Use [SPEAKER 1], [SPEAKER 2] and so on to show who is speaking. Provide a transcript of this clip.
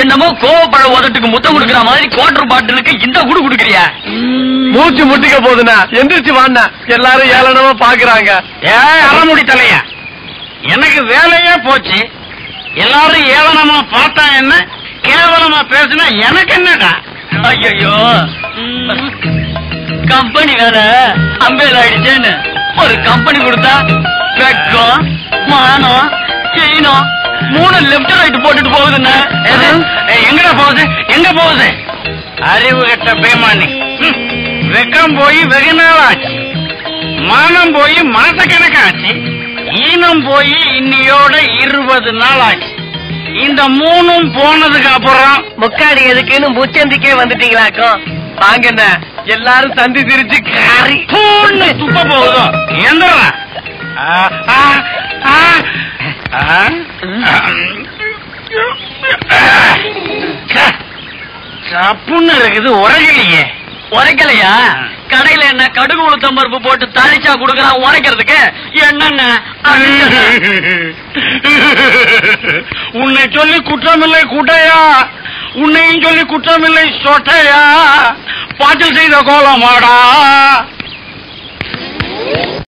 [SPEAKER 1] என்னமோ கோவப்பழ உதட்டுக்கு முத்தம் கொடுக்கிற மாதிரி குவார்டர் பாட்டிலுக்கு இந்த குடு குடுக்கறியா
[SPEAKER 2] மூச்சு முட்டிக்க போதுண்ணா எந்திரிச்சு வாண்ணா எல்லாரும் ஏளனமா பாக்குறாங்க
[SPEAKER 3] ஏ அறமுடி தலையா எனக்கு வேலையே போச்சு எல்லாரும் ஏளனமா பார்த்தா என்ன கேவலமா பேசினா எனக்கு என்னடா
[SPEAKER 1] ஐயோ கம்பெனி வேற அம்பேல் ஆயிடுச்சேன்னு ஒரு கம்பெனி கொடுத்தா வெக்கம் மானம் செயினம் மூணு லெப்ட் ரைட் போட்டுட்டு போகுதுன்னு
[SPEAKER 3] எது? ஏய், எங்கடா போகுது எங்க போகுது அறிவு கட்ட பேமானி ம். வெக்கம் போய் வெகு நாள் ஆச்சு மானம் போய் மாசக்கணக்காச்சு ஈனம் போய் இன்னியோட இருபது நாள் ஆச்சு இந்த மூணும் போனதுக்கு அப்புறம்
[SPEAKER 2] முக்காடி எதுக்குன்னு முச்சந்திக்கே வந்துட்டீங்களாக்கும் வாங்க என்ன எல்லாரும் சந்தி சிரிச்சு காரி
[SPEAKER 3] பூன்னு துப்ப போகுதோ எந்திரா சப்புன்னு இருக்குது உரகலையே
[SPEAKER 1] உரைக்கலையா கடையில என்ன கடுகு உளுத்தம் பருப்பு போட்டு தாளிச்சா குடுக்கறான் உரைக்கிறதுக்கு என்னென்ன
[SPEAKER 3] உன்னை சொல்லி குற்றமில்லை குட்டையா உன்னையும் சொல்லி குற்றமில்லை சொட்டையா பாட்டில் செய்த கோலமாடா